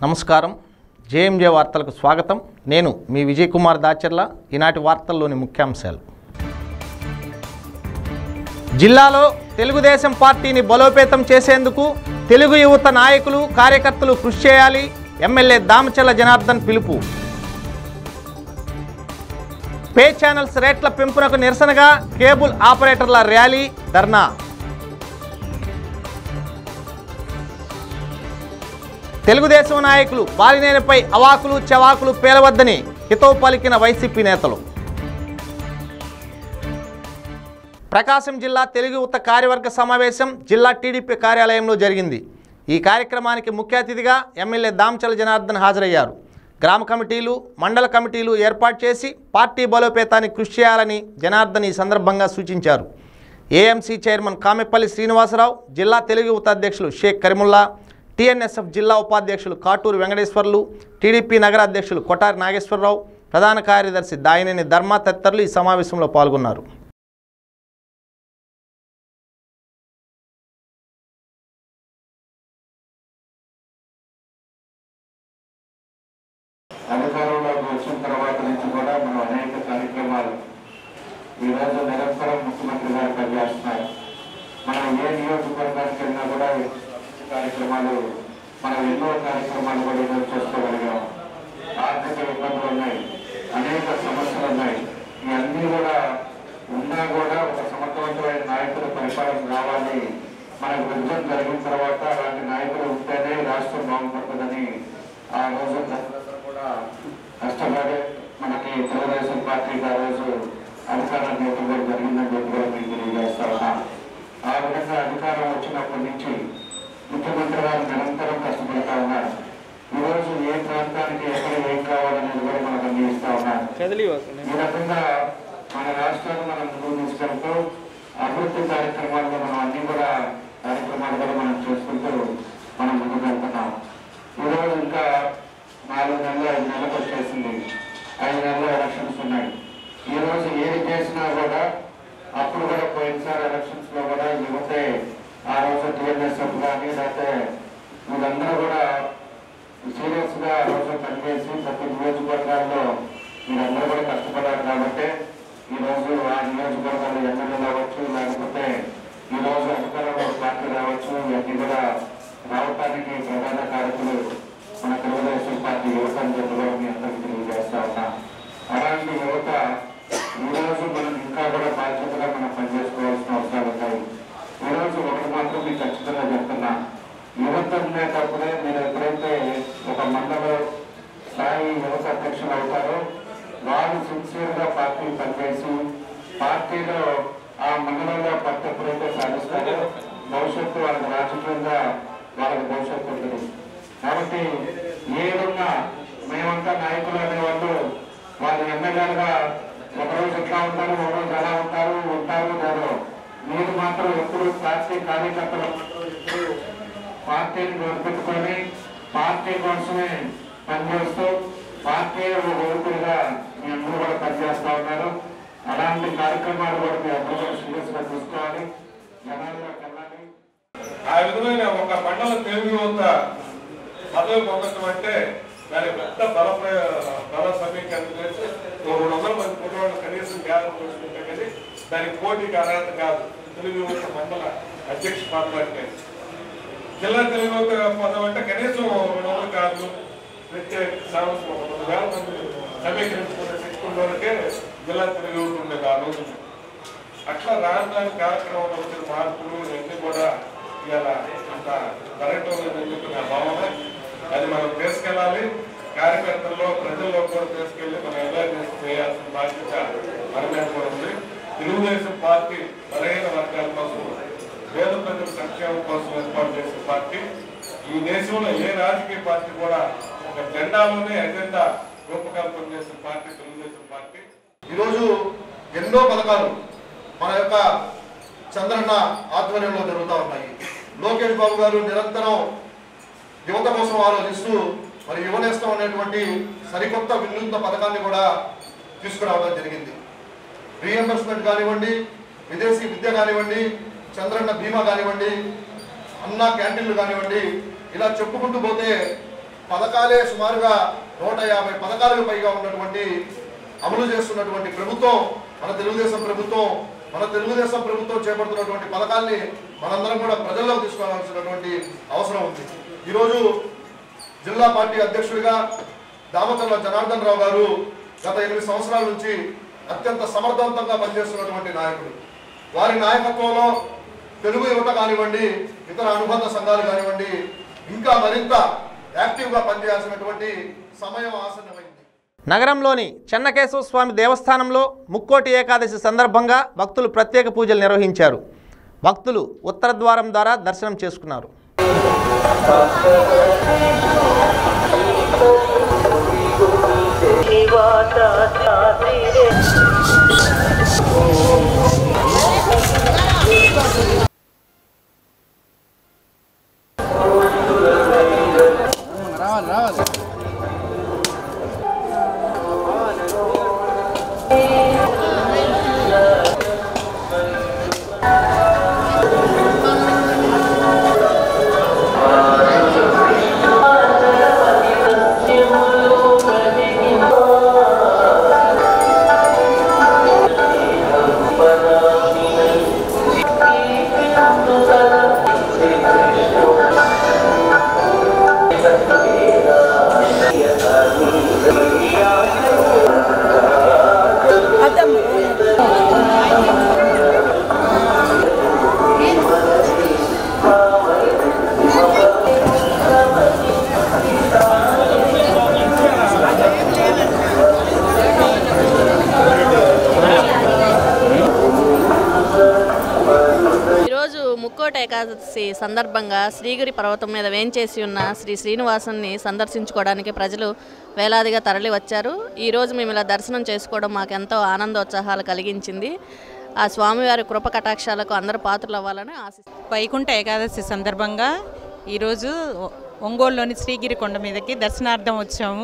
నమస్కారం జేఎంజే వార్తలకు స్వాగతం నేను మీ విజయ్ కుమార్ దాచర్ల ఈనాటి వార్తల్లోని ముఖ్యాంశాలు జిల్లాలో తెలుగుదేశం పార్టీని బలోపేతం చేసేందుకు తెలుగు యువత నాయకులు కార్యకర్తలు కృషి చేయాలి ఎమ్మెల్యే దామచల్ల జనార్దన్ పిలుపు పే ఛానల్స్ రేట్ల పెంపునకు నిరసనగా కేబుల్ ఆపరేటర్ల ర్యాలీ ధర్నా తెలుగుదేశం నాయకులు బాలినేనిపై అవాకులు చవాకులు పేలవద్దని హితవు పలికిన వైసీపీ నేతలు ప్రకాశం జిల్లా తెలుగు యువత కార్యవర్గ సమావేశం జిల్లా టీడీపీ కార్యాలయంలో జరిగింది ఈ కార్యక్రమానికి ముఖ్య అతిథిగా ఎమ్మెల్యే దామచల జనార్దన్ హాజరయ్యారు గ్రామ కమిటీలు మండల కమిటీలు ఏర్పాటు చేసి పార్టీ బలోపేతానికి కృషి చేయాలని జనార్దన్ ఈ సందర్భంగా సూచించారు ఏఎంసీ చైర్మన్ కామెపల్లి శ్రీనివాసరావు జిల్లా తెలుగు యువత అధ్యక్షులు షేక్ కరిముల్లా టీఎన్ఎస్ఎఫ్ జిల్లా ఉపాధ్యక్షులు కాటూరు వెంకటేశ్వర్లు టీడీపీ నగర అధ్యక్షులు కొటారి నాగేశ్వరరావు ప్రధాన కార్యదర్శి దాయినేని ధర్మ తదితరులు ఈ సమావేశంలో పాల్గొన్నారు అధికారంలోకి వచ్చిన తర్వాత నుంచి కూడా మనం అనేక కార్యక్రమాలు ఈ రోజు నిరంతరం ముఖ్యమంత్రి గారు పనిచేస్తున్నారు మనం ఏ నియోజకవర్గానికి వెళ్ళినా కూడా ఈ కార్యక్రమాలు మనం ఎన్నో కార్యక్రమాలు కూడా ఈరోజు చేసుకోగలిగాం ఆర్థిక ఇబ్బందులు ఉన్నాయి అనేక సమస్యలు ఉన్నాయి ఇవన్నీ కూడా ఉన్నా కూడా ఒక సమర్థవంతమైన నాయకుల పరిపాలన రావాలి మనకు విభజన జరిగిన తర్వాత అలాంటి నాయకులు ఉంటేనే రాష్ట్రం బాగుపడుతుందని ఆ రోజు ప్రజలందరూ కూడా కష్టపడి మనకి తెలుగుదేశం పార్టీకి ఆ రోజు అధికారాన్ని ఇవ్వడం జరిగిందని చెప్పి కూడా మీకు తెలియజేస్తా ఉన్నా ఆ విధంగా అధికారం వచ్చినప్పటి నుంచి ముఖ్యమంత్రి గారు నిరంతరం కష్టపడతా ఉన్నారు ఈ రోజు ఏ ప్రాంతానికి ఎక్కడ ఏం కావాలనేది కూడా మనకు అందిస్తా ఉన్నారు ఈ రకంగా మన రాష్ట్రాన్ని మనం ముందుకు తీసుకెళ్తూ అభివృద్ధి కార్యక్రమాల్లో మనం అన్ని కూడా కార్యక్రమాలు కూడా మనం చేసుకుంటూ మనం ముందుకు వెళ్తున్నాం ఈ రోజు ఇంకా నాలుగు నెలలు ఐదు నెలలకు వచ్చేసింది ఐదు నెలలు ఎలక్షన్స్ ఉన్నాయి ఈ రోజు ఏది చేసినా కూడా అప్పుడు కూడా పోయినసారి ఎలక్షన్స్ లో కూడా యువతే ఆ రోజు టీఎన్ఎస్ఎఫ్ కానీ లేకపోతే వీళ్ళందరూ కూడా సీరియస్ గా ఆ రోజు పనిచేసి ప్రతి నియోజకవర్గాల్లో మీరందరూ కూడా కష్టపడారు కాబట్టి ఈ రోజు ఆ నియోజకవర్గాల్లో ఎమ్మెల్యేలు అవ్వచ్చు లేకపోతే ఈ రోజు అధికారంలో పార్టీ రావచ్చు ఇవన్నీ కూడా రావటానికి ప్రధాన కారకులు మన తెలుగుదేశం పార్టీ యువత అని చెప్పి కూడా మీ అందరికీ తెలియజేస్తా ఉన్నా అలాంటి యువత ఈ రోజు మనం ఇంకా కూడా బాధ్యతగా మనం పనిచేసుకోవాల్సిన అవసరాలు ఉంటాయి ఈ రోజు ఒకటి మాత్రం మీకు ఖచ్చితంగా చెప్తున్నా యువత ఉండేటప్పుడే మీరు ఎప్పుడైతే ఒక మండల స్థాయి యువత అధ్యక్షులు అవుతారో వాళ్ళు సిన్సియర్ గా పార్టీ పనిచేసి పార్టీలో ఆ మండలంలో పట్టు ఎప్పుడైతే సాధిస్తారో భవిష్యత్తు వాళ్ళకి రాజకీయంగా వాళ్ళకి భవిష్యత్తు ఉంటుంది కాబట్టి ఏ విధంగా మేమంతా నాయకులు అనేవాళ్ళు వాళ్ళు ఎమ్మెల్యేలుగా ఒకరోజు ఎట్లా ఉంటారు ఒకరోజు ఎలా ఉంటారు ఉంటారు లేదో మీరు మాత్రం ఎప్పుడు పార్టీ కార్యకర్తలు మాత్రం ఎప్పుడు పార్టీని నిలబెట్టుకొని పార్టీ కోసమే పనిచేస్తూ పార్టీ ఒక యువకులుగా మీ అందరూ కూడా పనిచేస్తా ఉన్నారు అలాంటి కార్యక్రమాలు కూడా మీ అందరూ కూడా సీరియస్ గా చూసుకోవాలి జనాల్లోకి వెళ్ళాలి ఆ విధమైన ఒక మండల తెలుగు యువత పదవి పొందడం అంటే దాని పెద్ద బల ప్రయ- బల సమీకరణ చేసి ఒక రెండు వందల మంది కుటుంబాలు కనీసం గ్యాదర్ చేసుకుంటే కానీ దానికి పోటీకి అర్హత కాదు తెలుగు యువత మండల అధ్యక్ష పదవి జిల్లా తెలుగు యువత పదవి అంటే కనీసం రెండు వందలు కాదు ప్రత్యేక సంవత్సరం ఒక రెండు వేల మంది సమీకరించుకునే శక్తి ఉన్నోళ్ళకే జిల్లా తెలుగు యువత ఉండేది ఆ రోజు అట్లా రాజధాని కార్యక్రమంలో వచ్చిన మార్పులు ఇవన్నీ కూడా ఇవాళ అంత కరెక్ట్ ఉందని చెప్పి నా భావన అది మనం తీసుకెళ్ళాలి కార్యకర్తల్లో ప్రజల్లో కూడా తీసుకెళ్లి మనం అవేర్నెస్ చేయాల్సిన బాధ్యత మన మీద కూడా ఉంది తెలుగుదేశం పార్టీ బలహీన వర్గాల కోసం పేద ప్రజల సంక్షేమం కోసం ఏర్పాటు చేసిన పార్టీ ఈ దేశంలో ఏ రాజకీయ పార్టీ కూడా ఒక జెండాలోనే ఎజెండా రూపకల్పన చేసిన పార్టీ తెలుగుదేశం పార్టీ ఈరోజు ఎన్నో పథకాలు మన యొక్క చంద్రన్న ఆధ్వర్యంలో జరుగుతూ ఉన్నాయి లోకేష్ బాబు గారు నిరంతరం యువత కోసం ఆలోచిస్తూ మరి యువనేస్తం అనేటువంటి సరికొత్త వినూత్న పథకాన్ని కూడా తీసుకురావడం జరిగింది రీఎంబర్స్మెంట్ కానివ్వండి విదేశీ విద్య కానివ్వండి చంద్రన్న బీమా కానివ్వండి అన్నా క్యాంటీన్లు కానివ్వండి ఇలా చెప్పుకుంటూ పోతే పథకాలే సుమారుగా నూట యాభై పథకాలకు పైగా ఉన్నటువంటి అమలు చేస్తున్నటువంటి ప్రభుత్వం మన తెలుగుదేశం ప్రభుత్వం మన తెలుగుదేశం ప్రభుత్వం చేపడుతున్నటువంటి పథకాల్ని మనందరం కూడా ప్రజల్లోకి తీసుకోవాల్సినటువంటి అవసరం ఉంది ఈరోజు జిల్లా పార్టీ అధ్యక్షుడిగా దామకర్ల జనార్దన్ రావు గారు గత ఎనిమిది సంవత్సరాల నుంచి అత్యంత సమర్థవంతంగా పనిచేస్తున్నటువంటి నాయకుడు వారి నాయకత్వంలో తెలుగు యువత కానివ్వండి ఇతర అనుబంధ సంఘాలు కానివ్వండి ఇంకా మరింత యాక్టివ్గా పనిచేయాల్సినటువంటి సమయం ఆసన్నమైంది నగరంలోని చెన్నకేశవ స్వామి దేవస్థానంలో ముక్కోటి ఏకాదశి సందర్భంగా భక్తులు ప్రత్యేక పూజలు నిర్వహించారు భక్తులు ఉత్తర ద్వారం ద్వారా దర్శనం చేసుకున్నారు ఈరోజు ముక్కోట ఏకాదశి సందర్భంగా శ్రీగిరి పర్వతం మీద వేంచేసి ఉన్న శ్రీ శ్రీనివాసుని సందర్శించుకోవడానికి ప్రజలు వేలాదిగా తరలి వచ్చారు ఈరోజు మేము ఇలా దర్శనం చేసుకోవడం మాకు ఎంతో ఆనందోత్సాహాలు కలిగించింది ఆ స్వామివారి కృప కటాక్షాలకు అందరూ పాత్రలు అవ్వాలని ఆశిస్తున్నాను వైకుంఠ ఏకాదశి సందర్భంగా ఈరోజు ఒ- ఒంగోలులోని శ్రీగిరి కొండ మీదకి దర్శనార్థం వచ్చాము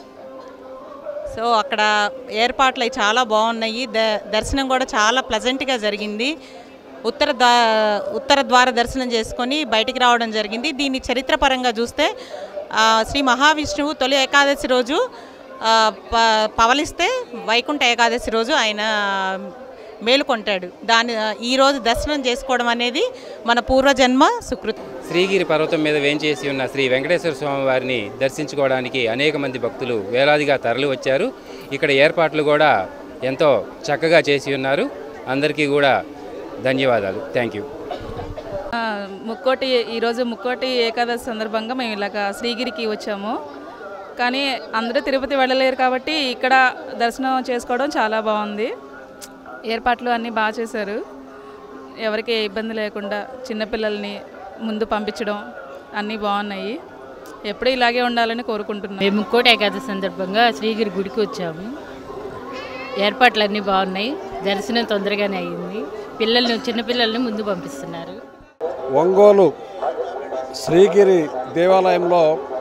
సో అక్కడ ఏర్పాట్లు అవి చాలా బాగున్నాయి ద దర్శనం కూడా చాలా ప్లజెంట్గా జరిగింది ఉత్తర ద్వా ఉత్తర ద్వార దర్శనం చేసుకొని బయటికి రావడం జరిగింది దీన్ని చరిత్రపరంగా చూస్తే ఆ, శ్రీ మహావిష్ణువు తొలి ఏకాదశి రోజు ఆ, ప పవలిస్తే వైకుంఠ ఏకాదశి రోజు ఆయన మేలుకొంటాడు దాని ఈ రోజు దర్శనం చేసుకోవడం అనేది మన పూర్వజన్మ సుకృతి శ్రీగిరి పర్వతం మీద వేంచేసి ఉన్న శ్రీ వెంకటేశ్వర స్వామి వారిని దర్శించుకోవడానికి అనేక మంది భక్తులు వేలాదిగా తరలి వచ్చారు ఇక్కడ ఏర్పాట్లు కూడా ఎంతో చక్కగా చేసి ఉన్నారు అందరికీ కూడా ధన్యవాదాలు థ్యాంక్ యూ ఆ, ముక్కోటి ఈరోజు ముక్కోటి ఏకాదశి సందర్భంగా మేము ఇలాగ శ్రీగిరికి వచ్చాము కానీ అందరూ తిరుపతి వెళ్ళలేరు కాబట్టి ఇక్కడ దర్శనం చేసుకోవడం చాలా బాగుంది ఏర్పాట్లు అన్నీ బాగా చేశారు ఎవరికి ఏ ఇబ్బంది లేకుండా చిన్నపిల్లల్ని ముందు పంపించడం అన్నీ బాగున్నాయి ఎప్పుడూ ఇలాగే ఉండాలని కోరుకుంటున్నాను మేము ముక్కోటి ఏకాదశి సందర్భంగా శ్రీగిరి గుడికి వచ్చాము ఏర్పాట్లు అన్నీ బాగున్నాయి దర్శనం తొందరగానే అయ్యింది పిల్లల్ని చిన్నపిల్లల్ని ముందు పంపిస్తున్నారు ఒంగోలు శ్రీగిరి దేవాలయంలో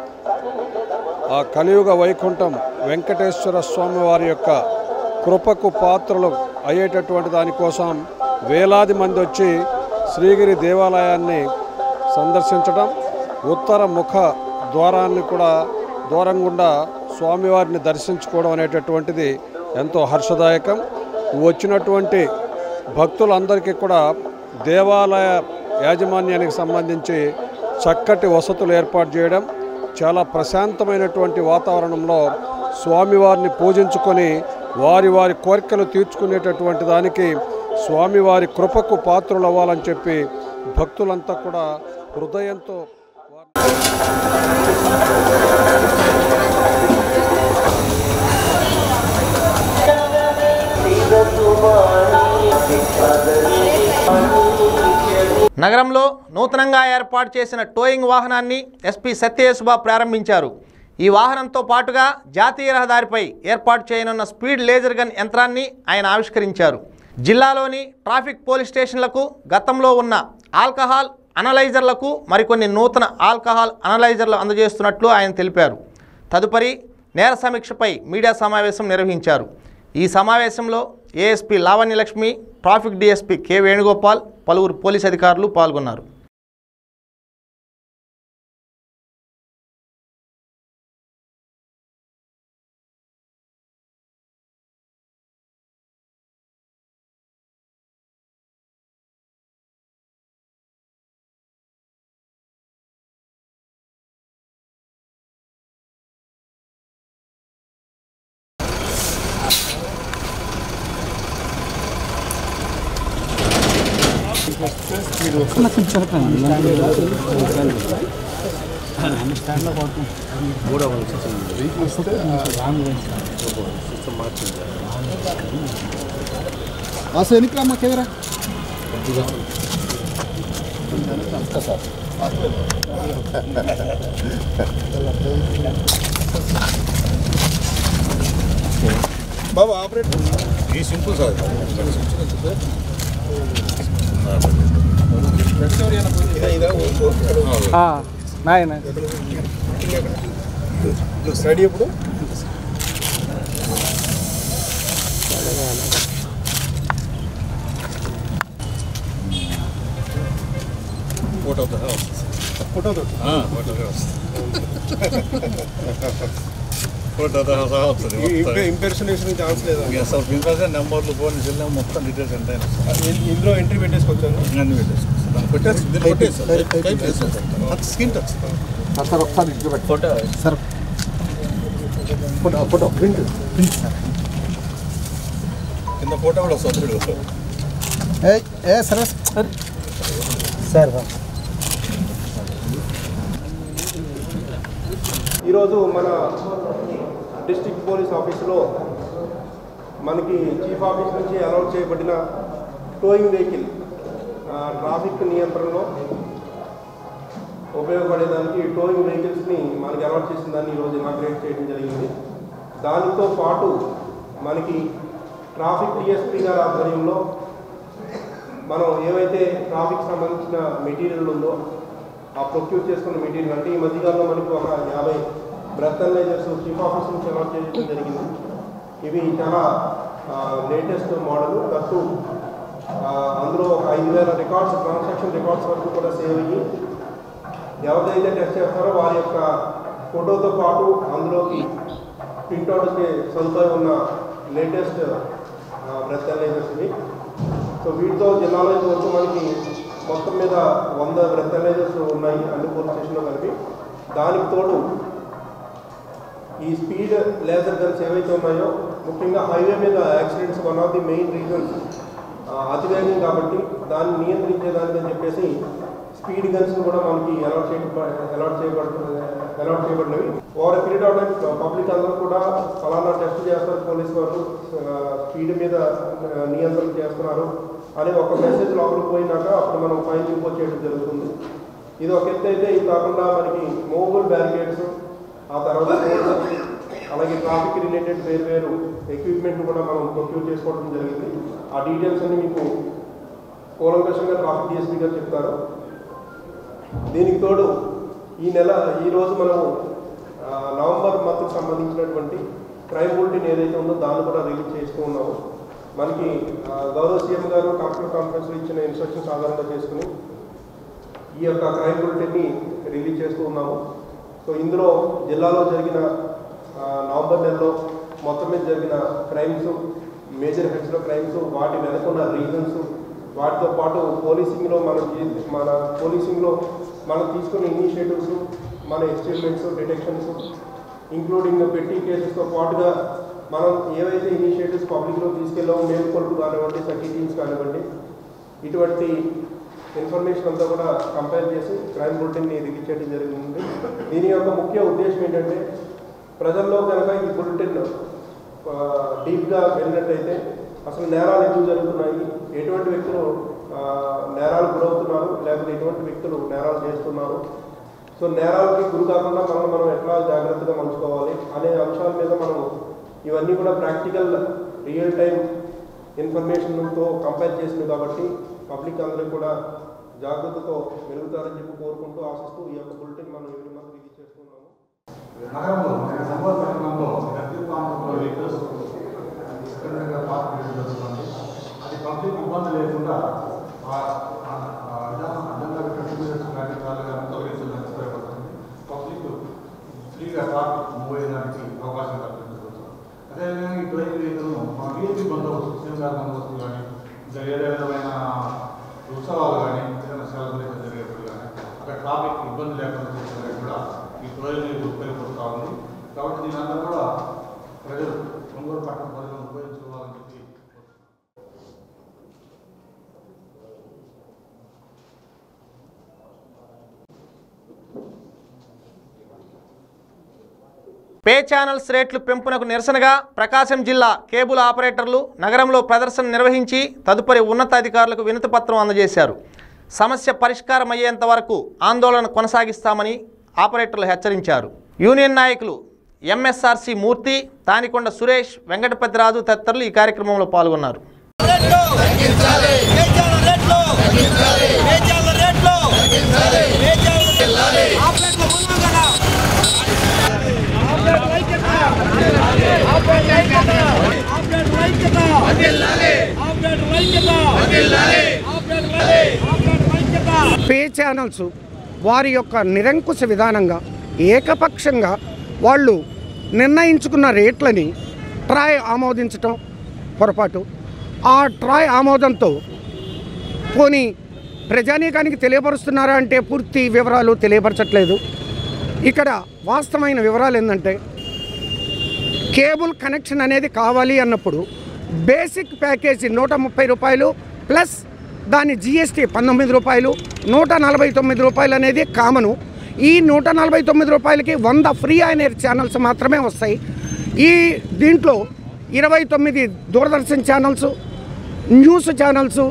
ఆ కలియుగ వైకుంఠం వెంకటేశ్వర స్వామి వారి యొక్క కృపకు పాత్రలు అయ్యేటటువంటి దానికోసం వేలాది మంది వచ్చి శ్రీగిరి దేవాలయాన్ని సందర్శించడం ఉత్తర ముఖ ద్వారాన్ని కూడా దూరం గుండా స్వామివారిని దర్శించుకోవడం అనేటటువంటిది ఎంతో హర్షదాయకం వచ్చినటువంటి భక్తులందరికీ కూడా దేవాలయ యాజమాన్యానికి సంబంధించి చక్కటి వసతులు ఏర్పాటు చేయడం చాలా ప్రశాంతమైనటువంటి వాతావరణంలో స్వామివారిని పూజించుకొని వారి వారి కోరికలు తీర్చుకునేటటువంటి దానికి స్వామివారి కృపకు పాత్రులు అవ్వాలని చెప్పి భక్తులంతా కూడా హృదయంతో నగరంలో నూతనంగా ఏర్పాటు చేసిన టోయింగ్ వాహనాన్ని ఎస్పీ సత్యయేసుబా ప్రారంభించారు ఈ వాహనంతో పాటుగా జాతీయ రహదారిపై ఏర్పాటు చేయనున్న స్పీడ్ లేజర్ గన్ యంత్రాన్ని ఆయన ఆవిష్కరించారు జిల్లాలోని ట్రాఫిక్ పోలీస్ స్టేషన్లకు గతంలో ఉన్న ఆల్కహాల్ అనలైజర్లకు మరికొన్ని నూతన ఆల్కహాల్ అనలైజర్లు అందజేస్తున్నట్లు ఆయన తెలిపారు తదుపరి నేర సమీక్షపై మీడియా సమావేశం నిర్వహించారు ఈ సమావేశంలో ASP Lavanyalakshmi traffic DSP K Venugopal పలువురు పోలీస్ అధికారులు పాల్గొన్నారు అసలు ఎన్నికి రామ్మా కెమెరా బాబు ఆపరేటర్ ఈ సింపుల్ సార్ స్టడీ ఎప్పుడు ఫోటో ఫోటో ఫోటో సహా వస్తుంది ఇంపెర్సనేషన్ ఛాన్స్ లేదా అసలు ప్రిన్సిపల్ నెంబర్లు ఫోన్ సెల్ మొత్తం డీటెయిల్స్ ఎంత ఇందులో ఎంట్రీ పెట్టేసుకొచ్చాను అన్ని పెట్టేసుకుంటాను కొట్టేసి దీన్ని కొట్టేసి టైప్ చేసేస్తాను స్క్రీన్ టచ్ సార్ ఒకసారి photo sir photo photo print print sir కింద ఫోటో కూడా వస్తుంది చూడు ఏ ఏ సరే సార్ సార్ ఈరోజు మన డిస్ట్రిక్ట్ పోలీస్ ఆఫీసులో మనకి చీఫ్ ఆఫీస్ నుంచి అలౌట్ చేయబడిన టోయింగ్ వెహికల్ ఆ, ట్రాఫిక్ నియంత్రణలో ఉపయోగపడేదానికి టోయింగ్ వెహికల్స్ని మనకి అలౌట్ చేసిన దాన్ని ఈరోజు ఇనాగ్రేట్ చేయడం జరిగింది దానితో పాటు మనకి ట్రాఫిక్ డిఎస్పీ గారి ఆధ్వర్యంలో మనం ఏవైతే ట్రాఫిక్ సంబంధించిన మెటీరియల్ ఉందో ఆ ప్రొక్యూర్ చేసుకున్న మెటీరియల్ అంటే ఈ మధ్యకాలంలో మనకి ఒక యాభై బ్రెత్ అనలైజర్స్ చీఫ్ ఆఫీస్ నుంచి అలాట్ చేయడం జరిగింది ఇవి చాలా లేటెస్ట్ మోడల్ దట్టు ఆ, అందులో ఒక ఐదు వేల రికార్డ్స్ ట్రాన్సాక్షన్ రికార్డ్స్ వరకు కూడా సేవ్ అయ్యి ఎవరిదైతే టెస్ట్ చేస్తారో వారి యొక్క ఫోటోతో పాటు అందులోకి ప్రింట్అవుట్కి సదుపాయం ఉన్న లేటెస్ట్ బ్రెత్ అనలైజర్స్ ఇవి సో వీటితో జిల్లాలో ఇంతవరకు మనకి మొత్తం మీద వంద బ్రెత్ అనలైజర్స్ ఉన్నాయి అన్ని పోలీస్ స్టేషన్లో కలిపి దానికి తోడు ఈ స్పీడ్ లేజర్ గన్స్ ఏవైతే ఉన్నాయో ముఖ్యంగా హైవే మీద accidents one of the main reasons అతివేగం కాబట్టి దాన్ని నియంత్రించేదానికి అని చెప్పేసి స్పీడ్ గన్స్ కూడా మనకి అలాట్ చేయ అలాట్ చేయబడుతుంది అలాట్ చేయబడినవి over period of time public అందరూ కూడా ఫలానా టెస్ట్ చేస్తారు పోలీస్ వారు స్పీడ్ మీద ఆ, నియంత్రణ చేస్తున్నారు అనే ఒక మెసేజ్ లోపలికి పోయినాక అప్పుడు మనం ఫైన్ ఇంపోజ్ చేయడం జరుగుతుంది ఇది ఒక ఎత్తు అయితే ఇది కాకుండా మనకి మూవబుల్ బ్యారికేడ్స్ ఆ తర్వాత roads, అలాగే ట్రాఫిక్ రిలేటెడ్ వేరు వేరు ఎక్విప్మెంట్ కూడా మనం ప్రొక్యూర్ చేసుకోవడం జరిగింది ఆ డీటెయిల్స్ అన్ని మీకు కూలంకషంగా ట్రాఫిక్ డిఎస్పీ గారు చెప్తారు దీనికి తోడు ఈ నెల ఈ రోజు మనం ఆ, నవంబర్ మంత్కి సంబంధించినటువంటి క్రైమ్ బులెటిన్ ఏదైతే ఉందో దాన్ని కూడా రిలీజ్ చేస్తూ ఉన్నాము మనకి ఆ, గౌరవ సీఎం గారు కలెక్టర్ కాన్ఫరెన్స్లో ఇచ్చిన ఇన్స్ట్రక్షన్స్ ఆధారంగా చేసుకుని ఈ యొక్క క్రైమ్ బులెటిన్ని రిలీజ్ చేస్తూ ఉన్నాము సో ఇందులో జిల్లాలో జరిగిన ఆ, నవంబర్ నెలలో మొత్తం మీద జరిగిన క్రైమ్స్ మేజర్ హెడ్స్లో క్రైమ్స్ వాటి వెనుకున్న రీజన్స్ వాటితో పాటు పోలీసింగ్లో మనం చే- మన పోలీసింగ్లో మనం తీసుకున్న ఇనిషియేటివ్స్ మన ఎక్స్పెరిమెంట్స్ డిటెక్షన్స్ ఇంక్లూడింగ్ పెట్టి కేసెస్తో పాటుగా మనం ఏవైతే ఇనిషియేటివ్స్ పబ్లిక్లో తీసుకెళ్ళామో మేల్కొల్పు కానివ్వండి సఖీ టీమ్స్ కానివ్వండి ఇటువంటి ఇన్ఫర్మేషన్ అంతా కూడా కంపేర్ చేసి క్రైమ్ బులెటిన్ని రిలీజ్ చేయడం జరిగింది దీని యొక్క ముఖ్య ఉద్దేశం ఏంటంటే ప్రజల్లో కనుక ఈ బులెటిన్ ఆ, డీప్గా వెళ్ళినట్టయితే అసలు నేరాలు ఎందుకు జరుగుతున్నాయి ఎటువంటి వ్యక్తులు ఆ, నేరాలు గురవుతున్నారు లేకపోతే ఎటువంటి వ్యక్తులు నేరాలు చేస్తున్నారు సో నేరాలకి గురి కాకుండా మనం మనం ఎట్లా జాగ్రత్తగా మలుచుకోవాలి అనే అంశాల మీద మనం ఇవన్నీ కూడా ప్రాక్టికల్ రియల్ టైం ఇన్ఫర్మేషన్తో కంపేర్ చేసింది కాబట్టి పబ్లిక్ అందరూ కూడా జాగ్రత్తతో మెరుగుతారని చెప్పి కోరుకుంటూ ఆశిస్తూ ఈ యొక్క బులెటిన్ మనం ఎవరి మంత్ రిలీజ్ చేస్తున్నాము నగరంలో నేను సంపద పట్టణంలో గట్టి ప్రాంతంలో వెహికల్స్ విస్తృతంగా పార్క్ చేయడం జరుగుతుంది అది పబ్లిక్ ఇబ్బంది లేకుండా ఆ ఆ- ఆ విధానం అడ్డంగా కంట్రిబ్యూటర్స్ కానీ చాలా కానీ తొలగించడానికి ఉపయోగపడుతుంది పబ్లిక్ ఫ్రీగా ట్రాఫిక్ మూవ్ అయ్యడానికి అవకాశం కల్పించవచ్చు అదేవిధంగా ఈ ట్రైన్ వెహికల్ను మన వీఐపీ బందోబస్తు శ్రీనివాస బందోబస్తు కానీ ఇంకా ఏదే విధమైన ఉత్సవాలు కానీ ఏదైనా సెలబ్రేషన్ జరిగేప్పుడు కానీ అక్కడ ట్రాఫిక్ ఇబ్బంది లేకుండా చేసేందుకు కూడా ఈ ట్రైన్ ఇది ఉపయోగపడుతూ ఉంది కాబట్టి దీని అంతా కూడా ప్రజలు ఒంగోలు పట్టణ ప్రజలను ఉపయోగించుకోవాలని చెప్పి పే ఛానల్స్ రేట్లు పెంపునకు నిరసనగా ప్రకాశం జిల్లా కేబుల్ ఆపరేటర్లు నగరంలో ప్రదర్శన నిర్వహించి తదుపరి ఉన్నతాధికారులకు వినతిపత్రం అందజేశారు సమస్య పరిష్కారం అయ్యేంత వరకు ఆందోళన కొనసాగిస్తామని ఆపరేటర్లు హెచ్చరించారు యూనియన్ నాయకులు ఎంఎస్ఆర్సి మూర్తి తానికొండ సురేష్ వెంకటపతిరాజు తదితరులు ఈ కార్యక్రమంలో పాల్గొన్నారు పే ఛానల్స్ వారి యొక్క నిరంకుశ విధానంగా ఏకపక్షంగా వాళ్ళు నిర్ణయించుకున్న రేట్లని ట్రాయ్ ఆమోదించటం పొరపాటు ఆ ట్రాయ్ ఆమోదంతో పోనీ ప్రజానీకానికి తెలియపరుస్తున్నారా అంటే పూర్తి వివరాలు తెలియపరచట్లేదు ఇక్కడ వాస్తవమైన వివరాలు ఏంటంటే కేబుల్ కనెక్షన్ అనేది కావాలి అన్నప్పుడు బేసిక్ ప్యాకేజీ నూట ముప్పై రూపాయలు ప్లస్ దాని జిఎస్టీ పంతొమ్మిది రూపాయలు నూట నలభై తొమ్మిది రూపాయలు అనేది కామను ఈ నూట నలభై తొమ్మిది రూపాయలకి వంద ఫ్రీ అయిన ఛానల్స్ మాత్రమే వస్తాయి ఈ దీంట్లో ఇరవై తొమ్మిది దూరదర్శన్ ఛానల్స్ న్యూస్ ఛానల్స్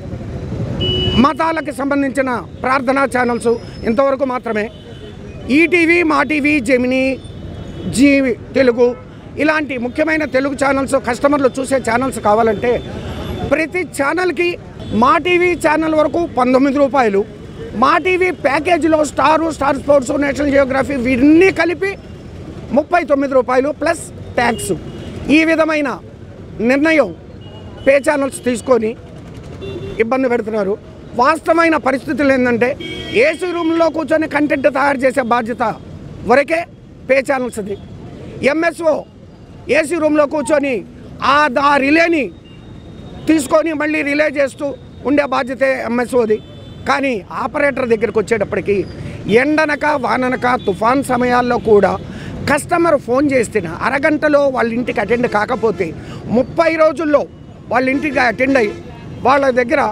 మతాలకు సంబంధించిన ప్రార్థనా ఛానల్స్ ఇంతవరకు మాత్రమే ఈటీవీ మా టీవీ జెమిని జీ తెలుగు ఇలాంటి ముఖ్యమైన తెలుగు ఛానల్స్ కస్టమర్లు చూసే ఛానల్స్ కావాలంటే ప్రతి ఛానల్కి మా టీవీ ఛానల్ వరకు పంతొమ్మిది రూపాయలు మా టీవీ ప్యాకేజీలో star star sports national geography ఇవన్నీ కలిపి ముప్పై తొమ్మిది రూపాయలు ప్లస్ ట్యాక్స్ ఈ విధమైన నిర్ణయం పే ఛానల్స్ తీసుకొని ఇబ్బంది పెడుతున్నారు వాస్తవమైన పరిస్థితులు ఏంటంటే ఏసీ రూమ్లో కూర్చొని కంటెంట్ తయారు చేసే బాధ్యత వరకే పే ఛానల్స్ది ఎంఎస్ఓ ఏసీ రూమ్లో కూర్చొని ఆ ఆ రిలేని తీసుకొని మళ్ళీ రిలే చేస్తూ ఉండే బాధ్యతే ఎంఎస్ఓది కానీ ఆపరేటర్ దగ్గరికి వచ్చేటప్పటికి ఎండనక వాననక తుఫాన్ సమయాల్లో కూడా కస్టమర్ ఫోన్ చేసిన అరగంటలో వాళ్ళ ఇంటికి అటెండ్ కాకపోతే ముప్పై రోజుల్లో వాళ్ళ ఇంటికి అటెండ్ అయ్యి వాళ్ళ దగ్గర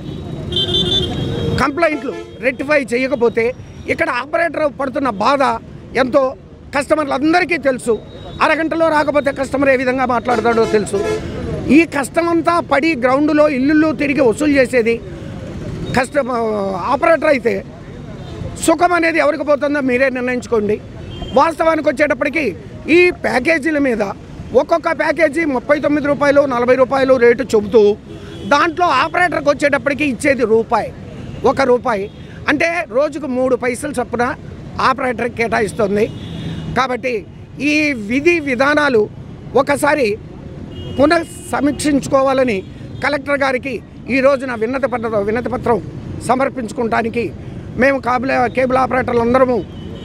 కంప్లైంట్లు రెక్టిఫై చేయకపోతే ఇక్కడ ఆపరేటర్ పడుతున్న బాధ ఎంతో కస్టమర్లందరికీ తెలుసు అరగంటలో రాకపోతే కస్టమర్ ఏ విధంగా మాట్లాడతాడో తెలుసు ఈ కష్టమంతా పడి గ్రౌండ్లో ఇల్లు తిరిగి వసూలు చేసేది కస్టమ ఆపరేటర్ అయితే సుఖం అనేది ఎవరికి పోతుందో మీరే నిర్ణయించుకోండి వాస్తవానికి వచ్చేటప్పటికి ఈ ప్యాకేజీల మీద ఒక్కొక్క ప్యాకేజీ ముప్పై తొమ్మిది రూపాయలు నలభై రూపాయలు రేటు చెబుతూ దాంట్లో ఆపరేటర్కి వచ్చేటప్పటికి ఇచ్చేది రూపాయి ఒక రూపాయి అంటే రోజుకు మూడు పైసలు చొప్పున ఆపరేటర్కి కేటాయిస్తుంది కాబట్టి ఈ విధి విధానాలు ఒకసారి పునః సమీక్షించుకోవాలని కలెక్టర్ గారికి ఈ రోజున విన్నతి పత్ర విన్నతి పత్రం సమర్పించుకోవటానికి మేము కాబుల్ కేబుల్ ఆపరేటర్లు అందరము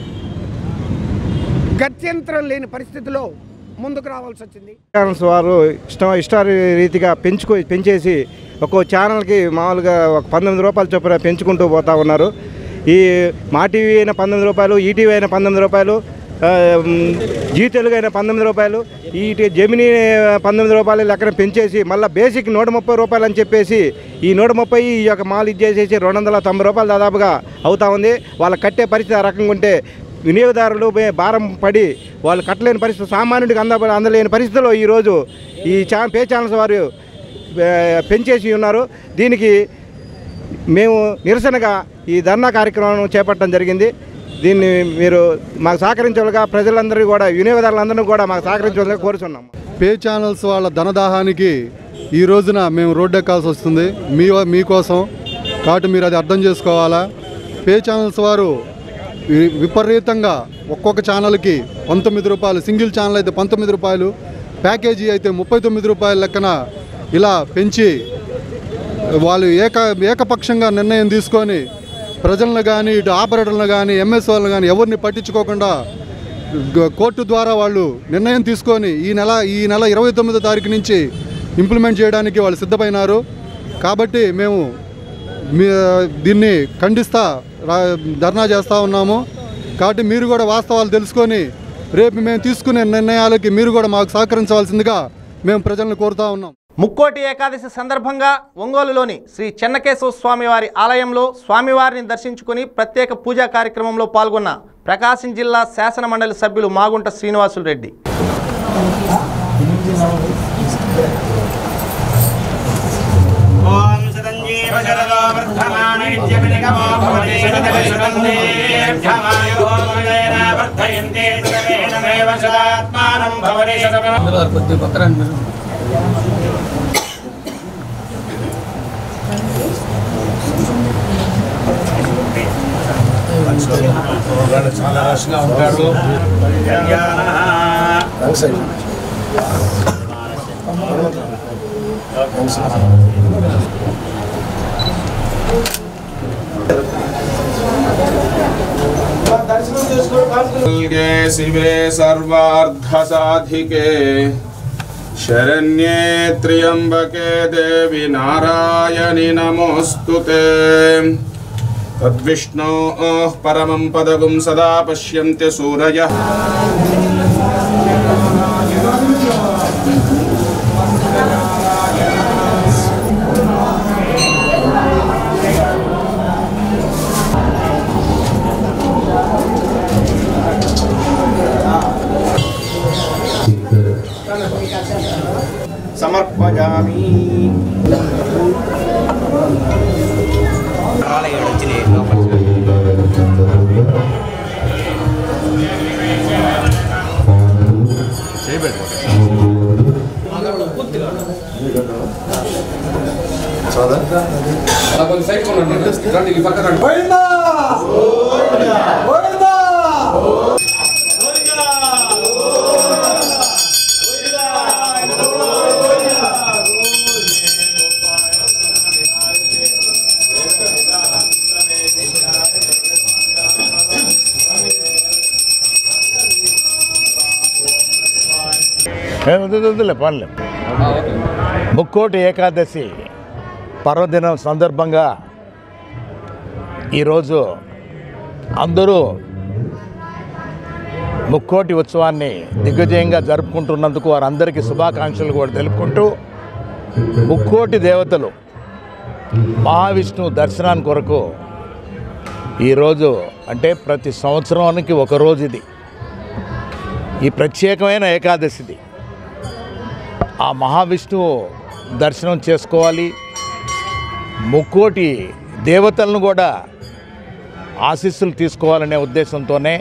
గత్యంతరం లేని పరిస్థితిలో ముందుకు రావాల్సి వచ్చింది ఛానల్స్ వారు ఇష్టం ఇష్ట రీతిగా పెంచుకో పెంచేసి ఒక్కో ఛానల్కి మామూలుగా ఒక పంతొమ్మిది రూపాయలు చొప్పున పెంచుకుంటూ పోతా ఉన్నారు ఈ మా టీవీ అయినా పంతొమ్మిది రూపాయలు ఈటీవీ అయినా పంతొమ్మిది రూపాయలు ఆ, మ్, జీ తెలుగు అయినా పంతొమ్మిది రూపాయలు ఈ టి- జెమినీ పంతొమ్మిది రూపాయలు లెక్కన పెంచేసి మళ్ళీ బేసిక్ నూట ముప్పై రూపాయలు అని చెప్పేసి ఈ నూట ముప్పై ఈ యొక్క మాల్ ఇచ్చేసేసి రెండు వందల తొంభై రూపాయలు దాదాపుగా అవుతా ఉంది వాళ్ళకి కట్టే పరిస్థితి ఆ రకంగా ఉంటే వినియోగదారులు బే- భారం పడి వాళ్ళు కట్టలేని పరిస్థితి సామాన్యుడికి అంద అందలేని పరిస్థితిలో ఈరోజు ఈ ఛా పే ఛానల్స్ వారు ఏ, పెంచేసి ఉన్నారు దీనికి మేము నిరసనగా ఈ ధర్నా కార్యక్రమం చేపట్టడం జరిగింది దీన్ని మీరు మాకు సహకరించాలిగా ప్రజలందరూ కూడా వినియోగదారులందరినీ కూడా మాకు సహకరించాలని కోరుచున్నాం పే ఛానల్స్ వాళ్ళ ధనదాహానికి ఈ రోజున మేము రోడ్డు ఎక్కాల్సి వస్తుంది మీ మీకోసం కాబట్టి మీరు అది అర్థం చేసుకోవాలా పే ఛానల్స్ వారు వి- విపరీతంగా ఒక్కొక్క ఛానల్కి పంతొమ్మిది రూపాయలు సింగిల్ ఛానల్ అయితే పంతొమ్మిది రూపాయలు ప్యాకేజీ అయితే ముప్పై తొమ్మిది రూపాయల లెక్కన ఇలా పెంచి వాళ్ళు ఏక ఏకపక్షంగా నిర్ణయం తీసుకొని ప్రజలను కానీ ఇటు ఆపరేటర్లను కానీ ఎంఎస్ వాళ్ళని కానీ ఎవరిని పట్టించుకోకుండా గ- కోర్టు ద్వారా వాళ్ళు నిర్ణయం తీసుకొని ఈ నెల ఈ నెల ఇరవై తొమ్మిదో తారీఖు నుంచి ఇంప్లిమెంట్ చేయడానికి వాళ్ళు సిద్ధమైనారు కాబట్టి మేము మీ దీన్ని ఖండిస్తా రా- ధర్నా చేస్తూ ఉన్నాము కాబట్టి మీరు కూడా వాస్తవాలు తెలుసుకొని రేపు మేము తీసుకునే నిర్ణయాలకి మీరు కూడా మాకు సహకరించవలసిందిగా మేము ప్రజలను కోరుతా ఉన్నాం ముక్కోటి ఏకాదశి సందర్భంగా ఒంగోలులోని శ్రీ చెన్నకేశవ స్వామివారి ఆలయంలో స్వామివారిని దర్శించుకుని ప్రత్యేక పూజా కార్యక్రమంలో పాల్గొన్న ప్రకాశం జిల్లా శాసన మండలి సభ్యులు మాగుంట శ్రీనివాసులు రెడ్డి కొద్ది పక్కన చాలా రష్గా ఉంటాడు गे शिवे सर्वार्धसाधिके शरण्ये त्र्यम्बके देवि नारायणि नमोऽस्तु ते तद्विष्णोः परमं पदगुं सदा पश्यन्ति सूरयः సమర్పయామి కొంచెం సైడ్ కొనండి రండి ఈ పక్క రండి వద్దులే పనులే ముక్కోటి ఏకాదశి పర్వదినం సందర్భంగా ఈరోజు అందరూ ముక్కోటి ఉత్సవాన్ని దిగ్విజయంగా జరుపుకుంటున్నందుకు వారందరికీ శుభాకాంక్షలు కూడా తెలుపుకుంటూ ముక్కోటి దేవతలు మహావిష్ణువు దర్శనానికి కొరకు ఈరోజు అంటే ప్రతి సంవత్సరానికి ఒక రోజు ఇది ఈ ప్రత్యేకమైన ఏకాదశిది ఆ మహావిష్ణువు దర్శనం చేసుకోవాలి ముక్కోటి దేవతలను కూడా ఆశీస్సులు తీసుకోవాలనే ఉద్దేశంతోనే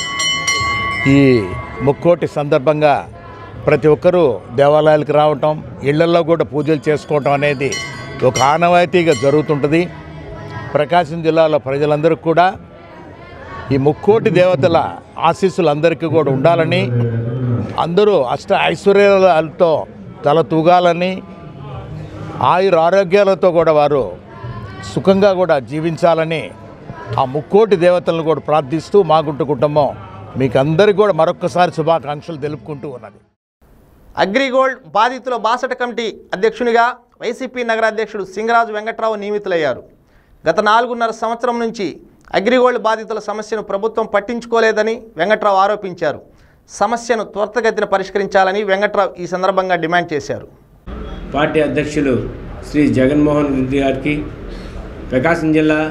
ఈ ముక్కోటి సందర్భంగా ప్రతి ఒక్కరూ దేవాలయాలకు రావటం ఇళ్లల్లో కూడా పూజలు చేసుకోవటం అనేది ఒక ఆనవాయితీగా జరుగుతుంటుంది ప్రకాశం జిల్లాలో ప్రజలందరికీ కూడా ఈ ముక్కోటి దేవతల ఆశీస్సులు అందరికీ కూడా ఉండాలని అందరూ అష్ట ఐశ్వర్యాలతో తల తూగాలని ఆయుర ఆరోగ్యాలతో కూడా వారు సుఖంగా కూడా జీవించాలని ఆ ముక్కోటి దేవతలను కూడా ప్రార్థిస్తూ మాగుంటు కుటుంబం మీకు అందరికీ కూడా మరొక్కసారి శుభాకాంక్షలు తెలుపుకుంటూ ఉన్నది అగ్రిగోల్డ్ బాధితుల బాసట కమిటీ అధ్యక్షునిగా వైసీపీ నగర అధ్యక్షుడు సింగరాజు వెంకట్రావు నియమితులయ్యారు గత నాలుగున్నర సంవత్సరం నుంచి అగ్రిగోల్డ్ బాధితుల సమస్యను ప్రభుత్వం పట్టించుకోలేదని వెంకట్రావు ఆరోపించారు సమస్యను త్వరితగతిన పరిష్కరించాలని వెంకట్రావు ఈ సందర్భంగా డిమాండ్ చేశారు పార్టీ అధ్యక్షులు శ్రీ జగన్మోహన్ రెడ్డి గారికి ప్రకాశం జిల్లా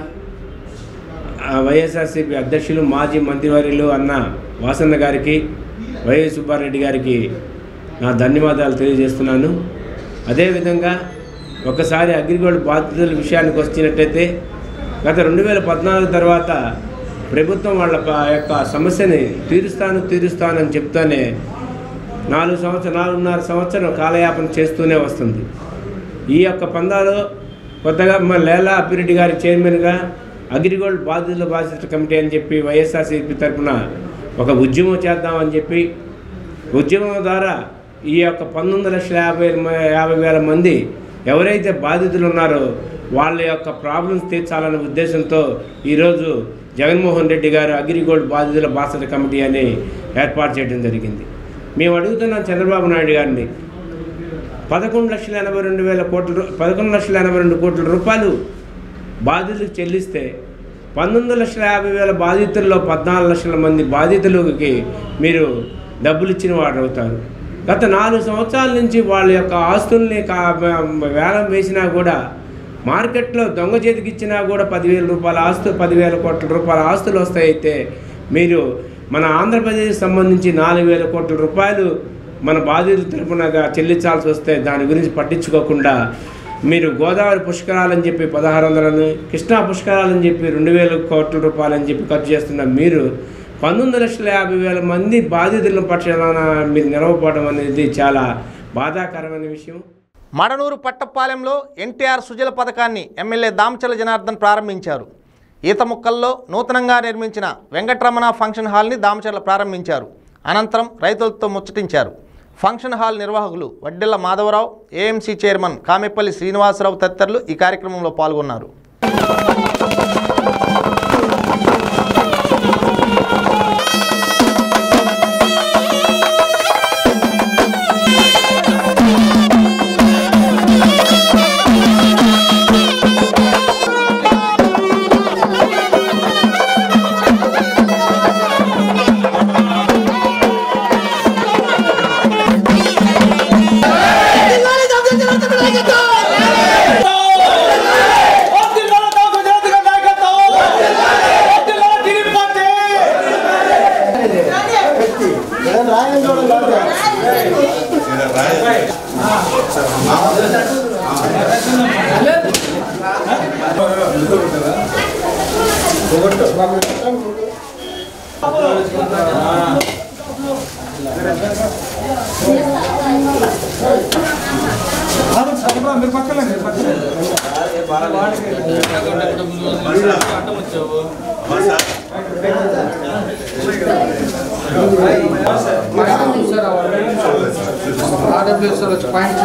ఆ, వైఎస్ఆర్సీపీ అధ్యక్షులు మాజీ మంత్రివర్యులు అన్న వాసన్న గారికి వైఎస్ సుబ్బారెడ్డి గారికి నా ధన్యవాదాలు తెలియజేస్తున్నాను అదేవిధంగా ఒకసారి అగ్రిగోల్డ్ బాధితుల విషయానికి వచ్చినట్టయితే గత రెండు వేల పద్నాలుగు తర్వాత ప్రభుత్వం వాళ్ళ ప- యొక్క సమస్యని తీరుస్తాను తీరుస్తాను అని చెప్తూనే నాలుగు సంవత్సరం నాలుగున్నర సంవత్సరం కాలయాపన చేస్తూనే వస్తుంది ఈ యొక్క పందాలో కొత్తగా మన లేలా అప్పిరెడ్డి గారి చైర్మన్గా అగ్రిగోల్డ్ బాధితుల బాధితుల కమిటీ అని చెప్పి వైఎస్ఆర్సీపీ తరఫున ఒక ఉద్యమం చేద్దామని చెప్పి ఉద్యమం ద్వారా ఈ యొక్క పంతొమ్మిది లక్షల యాభై మ- యాభై వేల మంది ఎవరైతే బాధితులు ఉన్నారో వాళ్ళ యొక్క ప్రాబ్లమ్స్ తీర్చాలనే ఉద్దేశంతో ఈరోజు జగన్మోహన్ రెడ్డి గారు అగ్రిగోల్డ్ బాధితుల బాసట కమిటీ అని ఏర్పాటు చేయడం జరిగింది మేము అడుగుతున్నాం చంద్రబాబు నాయుడు గారిని పదకొండు లక్షల ఎనభై రెండు వేల కోట్ల రూ- పదకొండు లక్షల ఎనభై రెండు కోట్ల రూపాయలు బాధితులకు చెల్లిస్తే పంతొమ్మిది లక్షల యాభై వేల బాధితుల్లో పద్నాలుగు లక్షల మంది బాధితులకి మీరు డబ్బులు ఇచ్చిన వాడు అవుతారు గత నాలుగు సంవత్సరాల నుంచి వాళ్ళ యొక్క ఆస్తుల్ని కా వేలం వేసినా కూడా మార్కెట్లో దొంగ చేతికి ఇచ్చినా కూడా పదివేల రూపాయల ఆస్తు పదివేల కోట్ల రూపాయల ఆస్తులు వస్తాయితే మీరు మన ఆంధ్రప్రదేశ్ సంబంధించి నాలుగు వేల కోట్ల రూపాయలు మన బాధితుల తరపునగా చెల్లించాల్సి వస్తే దాని గురించి పట్టించుకోకుండా మీరు గోదావరి పుష్కరాలని చెప్పి పదహారు వందలని కృష్ణా పుష్కరాలని చెప్పి రెండు వేల కోట్ల రూపాయలని చెప్పి ఖర్చు చేస్తున్న మీరు పంతొమ్మిది లక్షల యాభై వేల మంది బాధితుల పక్షాన మీరు నిలవపోవడం అనేది చాలా బాధాకరమైన విషయం మడనూరు పట్టపాలెంలో ఎన్టీఆర్ సుజల పథకాన్ని ఎమ్మెల్యే దామచల జనార్దన్ ప్రారంభించారు ఈత ముక్కల్లో నూతనంగా నిర్మించిన వెంకటరమణ ఫంక్షన్ హాల్ని దామచర్ల ప్రారంభించారు అనంతరం రైతులతో ముచ్చటించారు ఫంక్షన్ హాల్ నిర్వాహకులు వడ్డెల్ల మాధవరావు ఏఎంసీ చైర్మన్ కామెపల్లి శ్రీనివాసరావు తదితరులు ఈ కార్యక్రమంలో పాల్గొన్నారు మీరు పక్కన ఆర్డబ్ల్యూఎస్ఆర్ వచ్చి పాయింట్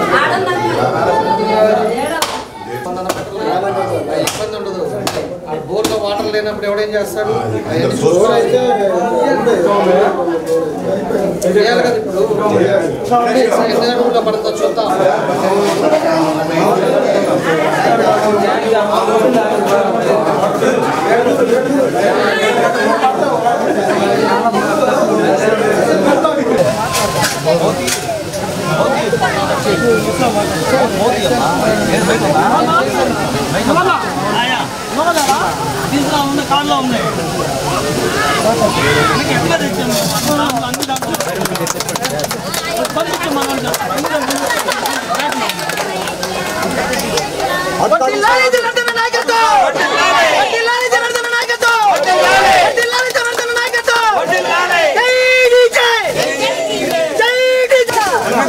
ఇబ్బంది ఉండదు ఆ బోర్లో వాటర్ లేనప్పుడు ఎవడేం చేస్తాడు అవన్నీ బోర్ అయితే చేయాలి కదా ఇప్పుడు ఎన్ని అడుగులో పడుతుందో చూద్దాం కార్లో ఉన్నాయి ఎట్లా తెచ్చాము పంపించాం వడ్డిల్లాలి జనార్దన నాయకత్వం వడ్డిల్లాలి జనార్దన నాయకత్వం వడ్డిల్లాలి జనార్దన నాయకత్వం జై డీజే జై డీజే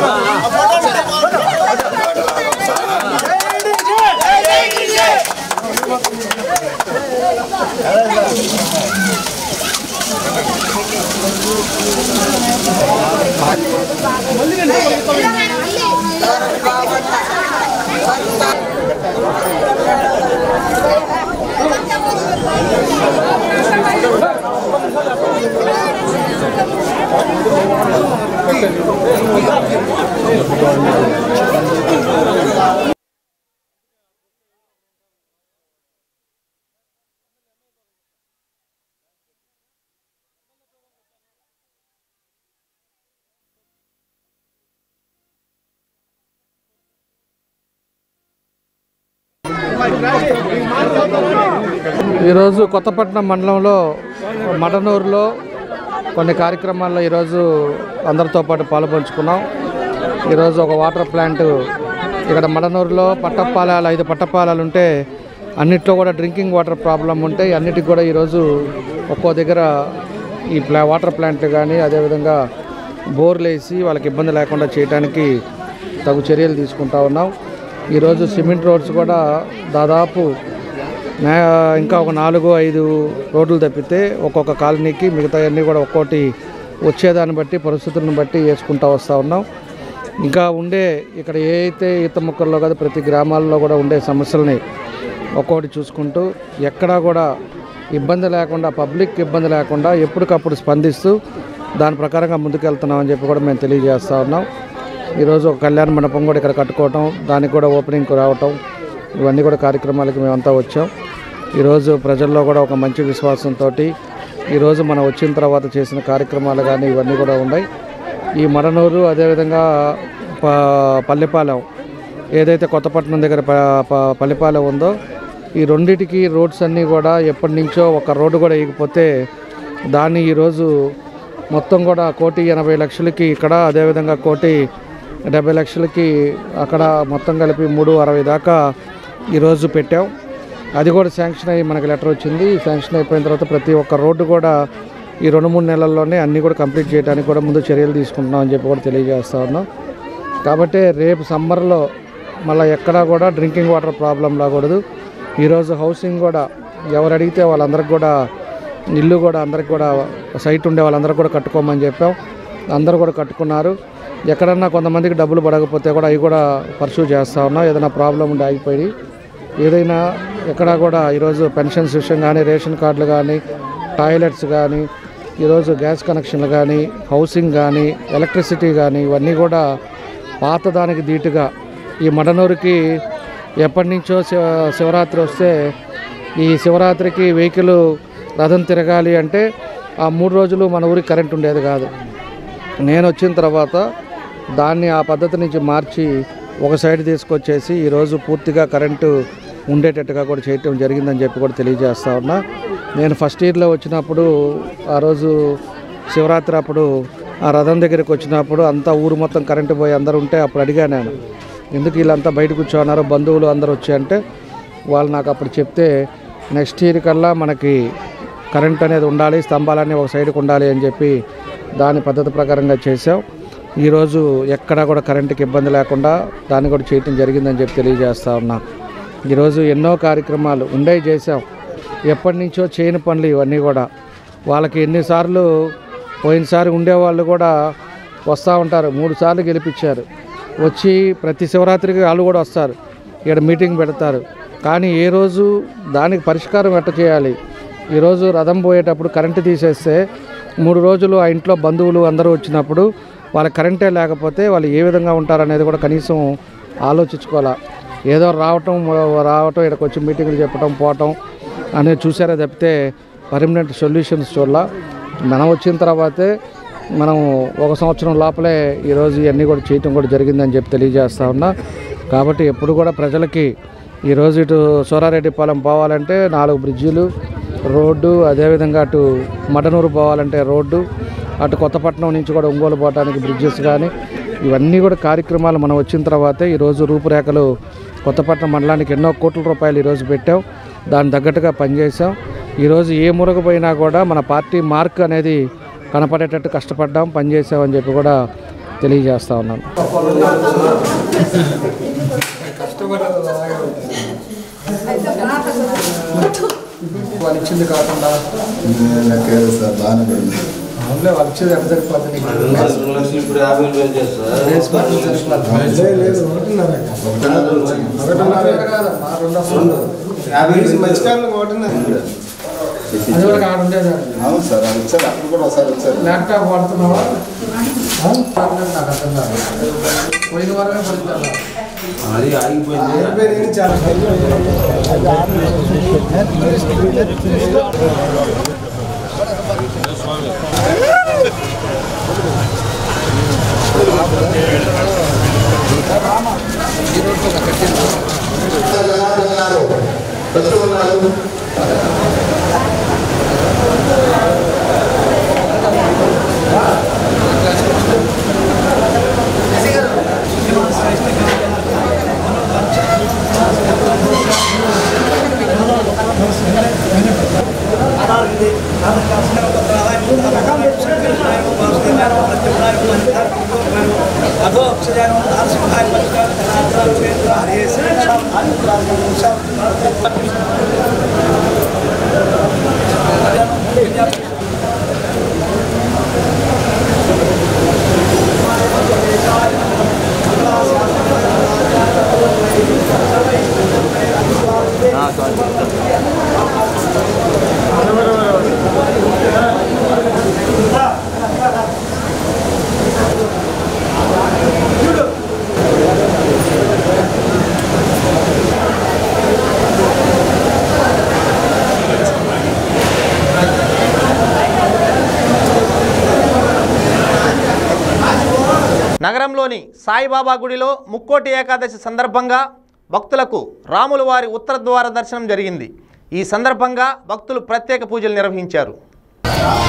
జై డీజే ఈరోజు కొత్తపట్నం మండలంలో మడనూరులో కొన్ని కార్యక్రమాల్లో ఈరోజు అందరితో పాటు పాలుపంచుకున్నాం ఈరోజు ఒక వాటర్ ప్లాంట్ ఇక్కడ మడనూరులో పట్టపాలాలు ఐదు పట్టపాలాలు ఉంటే అన్నిట్లో కూడా డ్రింకింగ్ వాటర్ ప్రాబ్లం ఉంటే అన్నిటికి కూడా ఈరోజు ఒక్కో దగ్గర ఈ ప్లా వాటర్ ప్లాంట్ కానీ అదేవిధంగా బోర్లు వేసి వాళ్ళకి ఇబ్బంది లేకుండా చేయడానికి తగు చర్యలు తీసుకుంటా ఉన్నాం ఈరోజు సిమెంట్ రోడ్స్ కూడా దాదాపు నే- ఇంకా ఒక నాలుగు ఐదు రోడ్లు తప్పితే ఒక్కొక్క కాలనీకి మిగతా అన్నీ కూడా ఒక్కోటి వచ్చేదాన్ని బట్టి పరిస్థితులను బట్టి వేసుకుంటూ వస్తూ ఉన్నాం ఇంకా ఉండే ఇక్కడ ఏ అయితే ఈత మొక్కల్లో కదా ప్రతి గ్రామాల్లో కూడా ఉండే సమస్యల్ని ఒక్కొక్కటి చూసుకుంటూ ఎక్కడా కూడా ఇబ్బంది లేకుండా పబ్లిక్ ఇబ్బంది లేకుండా ఎప్పటికప్పుడు స్పందిస్తూ దాని ప్రకారంగా ముందుకెళ్తున్నామని చెప్పి కూడా మేము తెలియజేస్తూ ఉన్నాం ఈరోజు ఒక కళ్యాణ మండపం కూడా ఇక్కడ కట్టుకోవటం దానికి కూడా ఓపెనింగ్కి రావటం ఇవన్నీ కూడా కార్యక్రమాలకి మేమంతా వచ్చాం ఈరోజు ప్రజల్లో కూడా ఒక మంచి విశ్వాసంతో ఈరోజు మనం వచ్చిన తర్వాత చేసిన కార్యక్రమాలు కానీ ఇవన్నీ కూడా ఉన్నాయి ఈ మడనూరు అదేవిధంగా ప పల్లెపాలెం ఏదైతే కొత్తపట్నం దగ్గర ప ప- పల్లెపాలెం ఉందో ఈ రెండిటికి రోడ్స్ అన్నీ కూడా ఎప్పటి నుంచో ఒక రోడ్డు కూడా వేయకపోతే దాన్ని ఈరోజు మొత్తం కూడా కోటి ఎనభై లక్షలకి ఇక్కడ అదేవిధంగా కోటి డెబ్బై లక్షలకి అక్కడ మొత్తం కలిపి మూడు అరవై దాకా ఈరోజు పెట్టాం అది కూడా శాంక్షన్ అయ్యి మనకి లెటర్ వచ్చింది శాంక్షన్ అయిపోయిన తర్వాత ప్రతి ఒక్క రోడ్డు కూడా ఈ రెండు మూడు నెలల్లోనే అన్నీ కూడా కంప్లీట్ చేయడానికి కూడా ముందు చర్యలు తీసుకుంటున్నాం అని చెప్పి కూడా తెలియజేస్తా ఉన్నాం కాబట్టి రేపు సమ్మర్లో మళ్ళీ ఎక్కడా కూడా డ్రింకింగ్ వాటర్ ప్రాబ్లం రాకూడదు ఈరోజు హౌసింగ్ కూడా ఎవరు అడిగితే వాళ్ళందరికి కూడా ఇల్లు కూడా అందరికి కూడా సైట్ ఉండే వాళ్ళందరికీ కూడా కట్టుకోమని చెప్పాం అందరూ కూడా కట్టుకున్నారు ఎక్కడన్నా కొంతమందికి డబ్బులు పడకపోతే కూడా అవి కూడా పర్సూ చేస్తూ ఉన్నాం ఏదైనా ప్రాబ్లం ఉండి ఆగిపోయి ఏదైనా ఎక్కడా కూడా ఈరోజు పెన్షన్స్ విషయం కానీ రేషన్ కార్డులు కానీ టాయిలెట్స్ కానీ ఈరోజు గ్యాస్ కనెక్షన్లు కానీ హౌసింగ్ కానీ ఎలక్ట్రిసిటీ కానీ ఇవన్నీ కూడా పాతదానికి ధీటుగా ఈ మడనూరుకి ఎప్పటి నుంచో శివ శివరాత్రి వస్తే ఈ శివరాత్రికి వెహికల్ రథం తిరగాలి అంటే ఆ మూడు రోజులు మన ఊరికి కరెంట్ ఉండేది కాదు నేను వచ్చిన తర్వాత దాన్ని ఆ పద్ధతి నుంచి మార్చి ఒక సైడ్ తీసుకొచ్చేసి ఈరోజు పూర్తిగా కరెంటు ఉండేటట్టుగా కూడా చేయటం జరిగిందని చెప్పి కూడా తెలియజేస్తా ఉన్నా నేను ఫస్ట్ ఇయర్లో వచ్చినప్పుడు ఆ రోజు శివరాత్రి అప్పుడు ఆ రథం దగ్గరికి వచ్చినప్పుడు అంతా ఊరు మొత్తం కరెంటు పోయి అందరూ ఉంటే అప్పుడు అడిగాను నేను ఎందుకు వీళ్ళంతా బయట కూర్చోన్నారు బంధువులు అందరూ వచ్చి అంటే వాళ్ళు నాకు అప్పుడు చెప్తే నెక్స్ట్ ఇయర్ కల్లా మనకి కరెంట్ అనేది ఉండాలి స్తంభాలన్నీ ఒక సైడ్కి ఉండాలి అని చెప్పి దాని పద్ధతి ప్రకారంగా చేసాం ఈరోజు ఎక్కడా కూడా కరెంటుకి ఇబ్బంది లేకుండా దాన్ని కూడా చేయటం జరిగిందని చెప్పి తెలియజేస్తా ఉన్నా ఈరోజు ఎన్నో కార్యక్రమాలు ఉండే చేసాం ఎప్పటి నుంచో చేయని పనులు ఇవన్నీ కూడా వాళ్ళకి ఎన్నిసార్లు పోయినసారి ఉండేవాళ్ళు కూడా వస్తూ ఉంటారు మూడు సార్లు గెలిపించారు వచ్చి ప్రతి శివరాత్రికి వాళ్ళు కూడా వస్తారు ఇక్కడ మీటింగ్ పెడతారు కానీ ఏ రోజు దానికి పరిష్కారం ఎట్ట చేయాలి ఈరోజు రథం పోయేటప్పుడు కరెంటు తీసేస్తే మూడు రోజులు ఆ ఇంట్లో బంధువులు అందరూ వచ్చినప్పుడు వాళ్ళకి కరెంటే లేకపోతే వాళ్ళు ఏ విధంగా ఉంటారనేది కూడా కనీసం ఆలోచించుకోవాలా ఏదో రావటం రావటం ఇక్కడికి వచ్చి మీటింగ్లు చెప్పటం పోవటం అనేది చూసారే తప్పితే పర్మనెంట్ సొల్యూషన్స్ చూడాల మనం వచ్చిన తర్వాతే మనం ఒక సంవత్సరం లోపలే ఈరోజు ఇవన్నీ కూడా చేయటం కూడా జరిగిందని చెప్పి తెలియజేస్తా ఉన్నా కాబట్టి ఎప్పుడు కూడా ప్రజలకి ఈరోజు ఇటు సోరారెడ్డిపాలెం పోవాలంటే నాలుగు బ్రిడ్జీలు రోడ్డు అదేవిధంగా అటు మడనూరు పోవాలంటే రోడ్డు అటు కొత్తపట్నం నుంచి కూడా ఒంగోలు పోవడానికి బ్రిడ్జెస్ కానీ ఇవన్నీ కూడా కార్యక్రమాలు మనం వచ్చిన తర్వాతే ఈరోజు రూపురేఖలు కొత్తపట్నం మండలానికి ఎన్నో కోట్ల రూపాయలు ఈరోజు పెట్టాం దాని తగ్గట్టుగా పనిచేసాం ఈరోజు ఏ మురగపోయినా కూడా మన పార్టీ మార్క్ అనేది కనపడేటట్టు కష్టపడ్డాం పనిచేసామని చెప్పి కూడా తెలియజేస్తా ఉన్నాను వాళ్ళు ఇచ్చింది కాకుండా సార్ బాగానే పడింది అవునులే వాళ్ళు ఇచ్చేది ఎంత సరిపోతుంది నీకు? ఇప్పుడు యాభై వేలు చేస్తారు రేస్ మార్కులు సరిపోతుంది. లేదు, ఒకటిన్నర. ఒకటిన్నర కాదమ్మా, రెండున్నర. యాభై మధ్యకాలంలో ఒకటిన్నర అది కూడా కాడ ఉండేది అవును సార్ అది వచ్చారు అప్పుడు కూడా ఒకసారి వచ్చారు ల్యాప్టాప్ వాడుతున్నావా ఆ? పర్లేదు, నాకు అర్థం కాదు పోయిన వారమే పడుతుందా అది ఆగిపోయింది అయిపోయింది చాలా నగరంలోని సాయిబాబా గుడిలో ముక్కోటి ఏకాదశి సందర్భంగా భక్తులకు రాముల వారి ఉత్తర ద్వార దర్శనం జరిగింది ఈ సందర్భంగా భక్తులు ప్రత్యేక పూజలు నిర్వహించారు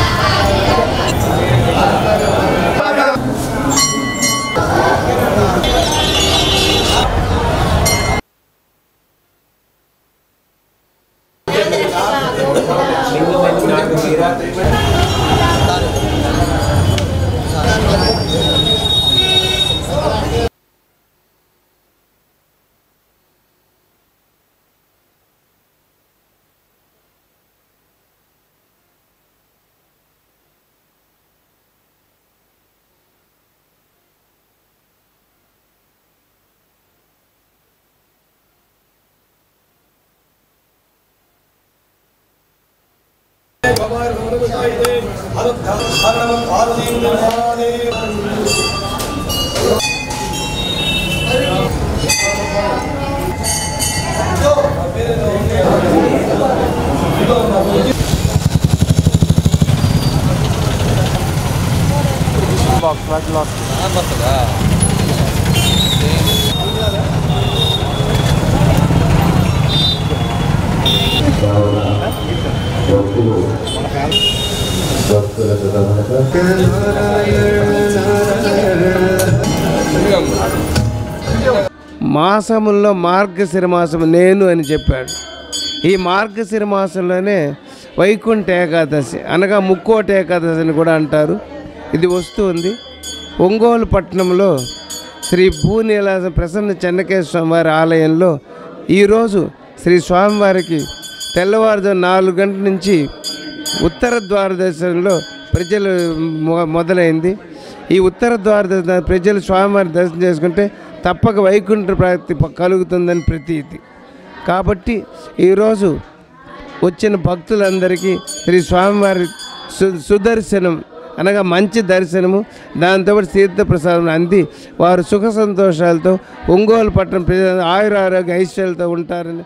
మాసముల్లో మార్గశిర మాసం నేను అని చెప్పాడు ఈ మార్గశిర మాసంలోనే వైకుంఠ ఏకాదశి అనగా ముక్కోటి ఏకాదశి అని కూడా అంటారు ఇది వస్తుంది ఒంగోలు పట్టణంలో శ్రీ భూనీలాస ప్రసన్న చెన్నకేశ్వర స్వామివారి ఆలయంలో ఈరోజు శ్రీ స్వామివారికి తెల్లవారుజాము నాలుగు గంటల నుంచి ఉత్తర ద్వార దర్శనంలో ప్రజలు మొ- మొదలైంది ఈ ఉత్తర ద్వార దర్శన ప్రజలు స్వామివారి దర్శనం చేసుకుంటే తప్పక వైకుంఠ ప్రాప్తి ప- కలుగుతుందని ప్రతీతి కాబట్టి ఈరోజు వచ్చిన భక్తులందరికీ శ్రీ స్వామివారి సు సుదర్శనం అనగా మంచి దర్శనము దాంతో తీర్థ ప్రసాదం అంది వారు సుఖ సంతోషాలతో ఒంగోలు పట్టణం ప్రజలు ఆయుర ఆరోగ్య ఐశ్వర్యాలతో ఉంటారని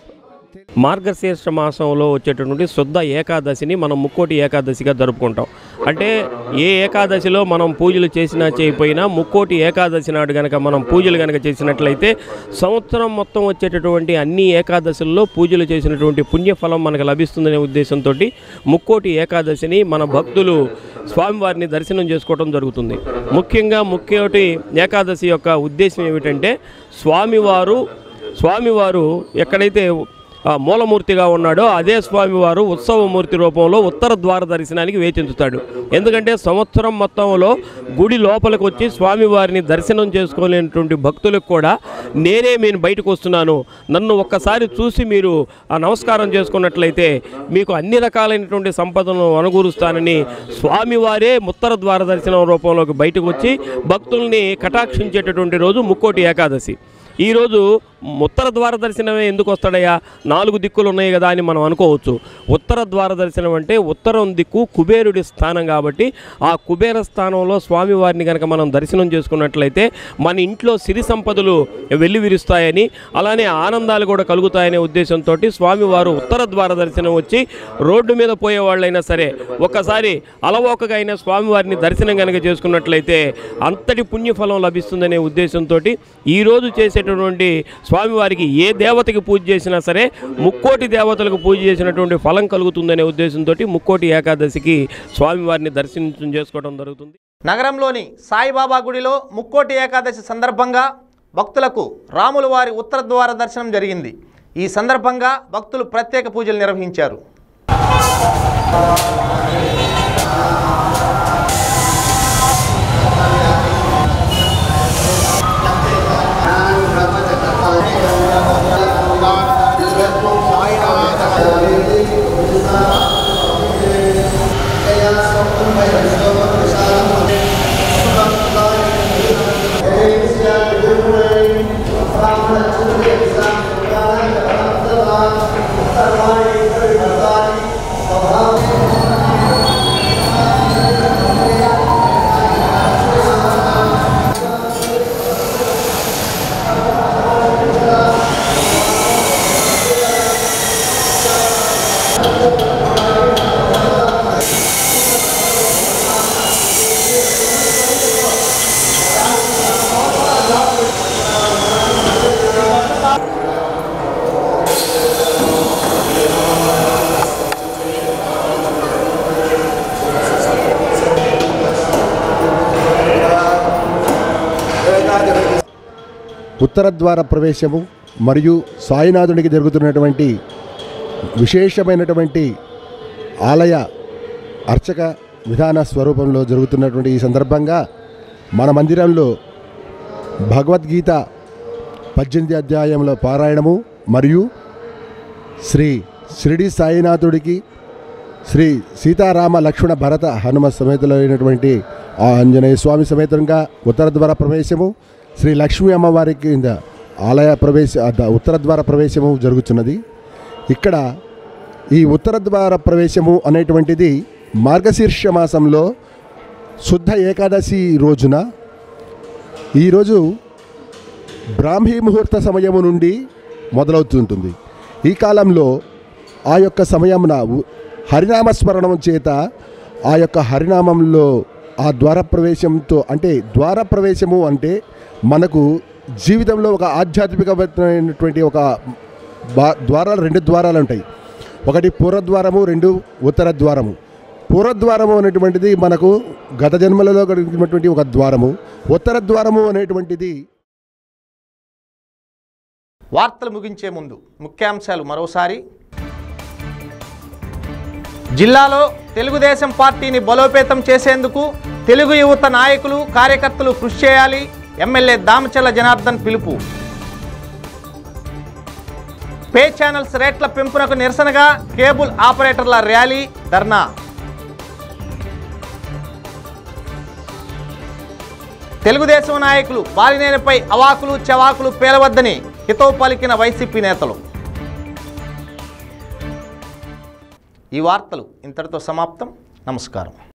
మార్గశీర్ష మాసంలో వచ్చేటటువంటి శుద్ధ ఏకాదశిని మనం ముక్కోటి ఏకాదశిగా జరుపుకుంటాం అంటే ఏ ఏకాదశిలో మనం పూజలు చేసినా చేయకపోయినా ముక్కోటి ఏకాదశి నాడు గనక మనం పూజలు గనక చేసినట్లయితే సంవత్సరం మొత్తం వచ్చేటటువంటి అన్ని ఏకాదశుల్లో పూజలు చేసినటువంటి పుణ్యఫలం మనకు లభిస్తుందనే ఉద్దేశంతో ముక్కోటి ఏకాదశిని మన భక్తులు స్వామివారిని దర్శనం చేసుకోవడం జరుగుతుంది ముఖ్యంగా ముక్కోటి ఏకాదశి యొక్క ఉద్దేశం ఏమిటంటే స్వామివారు స్వామివారు ఎక్కడైతే ఆ మూలమూర్తిగా ఉన్నాడో అదే స్వామివారు ఉత్సవమూర్తి రూపంలో ఉత్తర ద్వార దర్శనానికి వేచించుతాడు ఎందుకంటే సంవత్సరం మొత్తంలో గుడి లోపలికి వచ్చి స్వామివారిని దర్శనం చేసుకోలేనటువంటి భక్తులకు కూడా నేనే నేను బయటకు వస్తున్నాను నన్ను ఒక్కసారి చూసి మీరు ఆ నమస్కారం చేసుకున్నట్లయితే మీకు అన్ని రకాలైనటువంటి సంపదను అనుకూరుస్తానని స్వామివారే ఉత్తర ద్వార దర్శనం రూపంలోకి బయటకు వచ్చి భక్తుల్ని కటాక్షించేటటువంటి రోజు ముక్కోటి ఏకాదశి ఈరోజు ఉత్తర ద్వార దర్శనమే ఎందుకు వస్తాడయ్యా నాలుగు దిక్కులు ఉన్నాయి కదా అని మనం అనుకోవచ్చు ఉత్తర ద్వార దర్శనం అంటే ఉత్తరం దిక్కు కుబేరుడి స్థానం కాబట్టి ఆ కుబేర స్థానంలో స్వామివారిని కనుక మనం దర్శనం చేసుకున్నట్లయితే మన ఇంట్లో సిరి సంపదలు వెల్లివిరుస్తాయని అలానే ఆనందాలు కూడా కలుగుతాయనే ఉద్దేశంతో స్వామివారు ఉత్తర ద్వార దర్శనం వచ్చి రోడ్డు మీద పోయే వాళ్ళైనా సరే ఒక్కసారి అలవోకగా అయినా స్వామివారిని దర్శనం కనుక చేసుకున్నట్లయితే అంతటి పుణ్యఫలం లభిస్తుందనే ఉద్దేశంతో ఈరోజు చేసేటటువంటి స్వామివారికి ఏ దేవతకి పూజ చేసినా సరే ముక్కోటి దేవతలకు పూజ చేసినటువంటి ఫలం కలుగుతుందనే ఉద్దేశంతో ముక్కోటి ఏకాదశికి స్వామివారిని దర్శనం చేసుకోవడం జరుగుతుంది నగరంలోని సాయిబాబా గుడిలో ముక్కోటి ఏకాదశి సందర్భంగా భక్తులకు రాముల వారి ఉత్తర ద్వార దర్శనం జరిగింది ఈ సందర్భంగా భక్తులు ప్రత్యేక పూజలు నిర్వహించారు Thank ఉత్తర ద్వార ప్రవేశము మరియు సాయినాథునికి జరుగుతున్నటువంటి విశేషమైనటువంటి ఆలయ అర్చక విధాన స్వరూపంలో జరుగుతున్నటువంటి ఈ సందర్భంగా మన మందిరంలో భగవద్గీత పద్దెనిమిది అధ్యాయంలో పారాయణము మరియు శ్రీ షిరిడి సాయినాథుడికి శ్రీ సీతారామ లక్ష్మణ భరత హనుమ సమేతలైనటువంటి ఆ ఆంజనేయ స్వామి సమేతంగా ఉత్తర ద్వార ప్రవేశము శ్రీ లక్ష్మీ అమ్మవారి కింద ఆలయ ప్రవేశ ఆ ద- ఉత్తర ద్వార ప్రవేశము జరుగుతున్నది ఇక్కడ ఈ ఉత్తర ద్వార ప్రవేశము అనేటువంటిది మార్గశీర్ష మాసంలో శుద్ధ ఏకాదశి రోజున ఈరోజు బ్రాహ్మీ ముహూర్త సమయము నుండి మొదలవుతుంటుంది ఈ కాలంలో ఆ యొక్క సమయమున ఉ- హరినామస్మరణం చేత ఆ యొక్క హరినామంలో ఆ ద్వార ప్రవేశంతో అంటే ద్వార ప్రవేశము అంటే మనకు జీవితంలో ఒక ఆధ్యాత్మికమైనటువంటి ఒక బా ద్వారాలు రెండు ద్వారాలు ఉంటాయి ఒకటి పూర్వద్వారము రెండు ఉత్తర ద్వారము పూర్వద్వారము అనేటువంటిది మనకు గత జన్మలలో కలిగినటువంటి ఒక ద్వారము ఉత్తర ద్వారము అనేటువంటిది వార్తలు ముగించే ముందు ముఖ్యాంశాలు మరోసారి జిల్లాలో తెలుగుదేశం పార్టీని బలోపేతం చేసేందుకు తెలుగు యువత నాయకులు కార్యకర్తలు కృషి చేయాలి ఎమ్మెల్యే దామచల్ల జనార్దన్ పిలుపు పే ఛానల్స్ రేట్ల పెంపునకు నిరసనగా కేబుల్ ఆపరేటర్ల ర్యాలీ ధర్నా తెలుగుదేశం నాయకులు బాలినేనిపై అవాకులు చవాకులు పేలవద్దని హితవు పలికిన వైసీపీ నేతలు ఈ వార్తలు ఇంతటితో సమాప్తం నమస్కారం